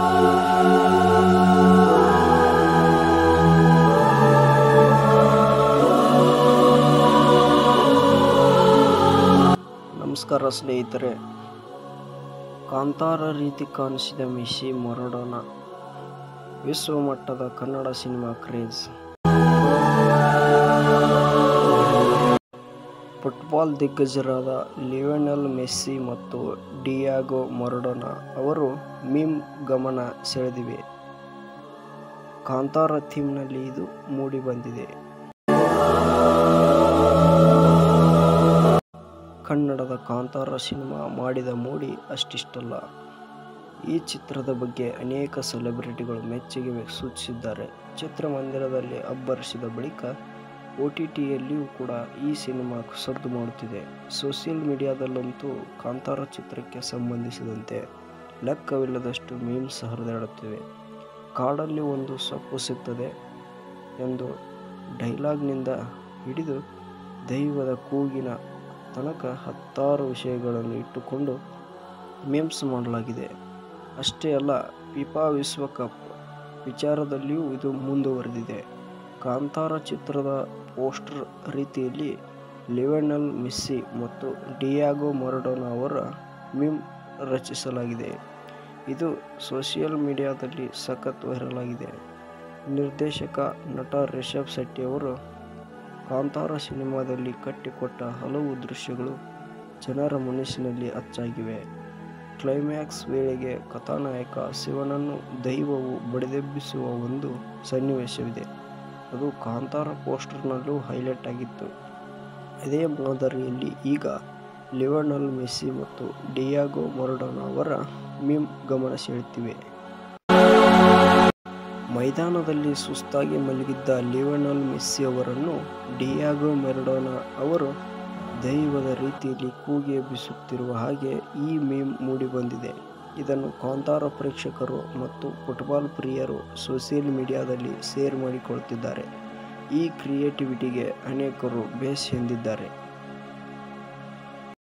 ನಮಸ್ಕಾರ ಸ್ನೇಹಿತರೆ ಕಾಂತಾರ ರೀತಿ ಕಾಣಿಸಿದ ಮೆಸ್ಸಿ ಮರಡೋನ ವಿಶ್ವಮಟ್ಟದ ಕನ್ನಡ ಸಿನಿಮಾ ಕ್ರೇಜ್ ಫುಟ್ಬಾಲ್ ದಿಗ್ಗಜರಾದ ಲಿಯೋನೆಲ್ ಮೆಸ್ಸಿ ಮತ್ತು ಡಿಯಾಗೋ ಮರಡೋನಾ ಅವರು ಮೀಮ್ ಗಮನ ಸೆಳೆದಿವೆ ಕಾಂತಾರ ಥೀಮ್ನಲ್ಲಿ ಇದು ಮೂಡಿಬಂದಿದೆ ಕನ್ನಡದ ಕಾಂತಾರ ಸಿನಿಮಾ ಮಾಡಿದ ಮೂಡಿ ಅಷ್ಟಿಷ್ಟಲ್ಲ ಈ ಚಿತ್ರದ ಬಗ್ಗೆ ಅನೇಕ ಸೆಲೆಬ್ರಿಟಿಗಳು ಮೆಚ್ಚುಗೆ ಸೂಚಿಸಿದ್ದಾರೆ ಚಿತ್ರಮಂದಿರದಲ್ಲಿ ಅಬ್ಬರಿಸಿದ ಬಳಿಕ ಒ ಟಿ ಟಿಯಲ್ಲಿಯೂ ಕೂಡ ಈ ಸಿನಿಮಾ ಸದ್ದು ಮಾಡುತ್ತಿದೆ ಸೋಷಿಯಲ್ ಮೀಡಿಯಾದಲ್ಲಂತೂ ಕಾಂತಾರ ಚಿತ್ರಕ್ಕೆ ಸಂಬಂಧಿಸಿದಂತೆ ಲೆಕ್ಕವಿಲ್ಲದಷ್ಟು ಮೀಮ್ಸ್ ಹರಿದಾಡುತ್ತಿವೆ ಕಾಡಲ್ಲಿ ಒಂದು ಸೊಪ್ಪು ಸಿಗ್ತದೆ ಎಂದು ಡೈಲಾಗ್ನಿಂದ ಹಿಡಿದು ದೈವದ ಕೂಗಿನ ತನಕ ಹತ್ತಾರು ವಿಷಯಗಳನ್ನು ಇಟ್ಟುಕೊಂಡು ಮೇಮ್ಸ್ ಮಾಡಲಾಗಿದೆ ಅಷ್ಟೇ ಅಲ್ಲ ಫಿಫಾ ವಿಶ್ವಕಪ್ ವಿಚಾರದಲ್ಲಿಯೂ ಇದು ಮುಂದುವರೆದಿದೆ ಕಾಂತಾರ ಚಿತ್ರದ ಪೋಸ್ಟರ್ ರೀತಿಯಲ್ಲಿ ಲಿವೆನಲ್ ಮೆಸ್ಸಿ ಮತ್ತು ಡಿಯಾಗೋ ಮರಡೋನಾ ಅವರ ಮೀಮ್ ರಚಿಸಲಾಗಿದೆ ಇದು ಸೋಷಿಯಲ್ ಮೀಡಿಯಾದಲ್ಲಿ ಸಖತ್ ವೈರಲ್ ಆಗಿದೆ ನಿರ್ದೇಶಕ ನಟ ರಿಷಬ್ ಶೆಟ್ಟಿ ಅವರು ಕಾಂತಾರ ಸಿನಿಮಾದಲ್ಲಿ ಕಟ್ಟಿಕೊಟ್ಟ ಹಲವು ದೃಶ್ಯಗಳು ಜನರ ಮನಸ್ಸಿನಲ್ಲಿ ಅಚ್ಚಾಗಿವೆ ಕ್ಲೈಮ್ಯಾಕ್ಸ್ ವೇಳೆಗೆ ಕಥಾನಾಯಕ ಶಿವನನ್ನು ದೈವವು ಬಡಿದೆಬ್ಬಿಸುವ ಒಂದು ಸನ್ನಿವೇಶವಿದೆ ಅದು ಕಾಂತಾರ ಪೋಸ್ಟರ್ನಲ್ಲೂ ಹೈಲೈಟ್ ಆಗಿತ್ತು ಅದೇ ಮಾದರಿಯಲ್ಲಿ ಈಗ ಲಿವರ್ನಲ್ ಮೆಸ್ಸಿ ಮತ್ತು ಡಿಯಾಗೋ ಮೊರಡೋನಾ ಅವರ ಮೀಮ್ ಗಮನ ಸೆಳೆಯುತ್ತಿವೆ ಮೈದಾನದಲ್ಲಿ ಸುಸ್ತಾಗಿ ಮಲಗಿದ್ದ ಲಿವನಲ್ ಮೆಸ್ಸಿ ಅವರನ್ನು ಡಿಯಾಗೋ ಮೆರಡೋನಾ ಅವರು ದೈವದ ರೀತಿಯಲ್ಲಿ ಕೂಗಿ ಎಬ್ಬಿಸುತ್ತಿರುವ ಹಾಗೆ ಈ ಮೀಮ್ ಮೂಡಿಬಂದಿದೆ ಇದನ್ನು ಕಾಂತಾರ ಪ್ರೇಕ್ಷಕರು ಮತ್ತು ಫುಟ್ಬಾಲ್ ಪ್ರಿಯರು ಸೋಷಿಯಲ್ ಮೀಡಿಯಾದಲ್ಲಿ ಶೇರ್ ಮಾಡಿಕೊಳ್ಳುತ್ತಿದ್ದಾರೆ ಈ ಕ್ರಿಯೇಟಿವಿಟಿಗೆ ಅನೇಕರು ಬೇಸ್ ಎಂದಿದ್ದಾರೆ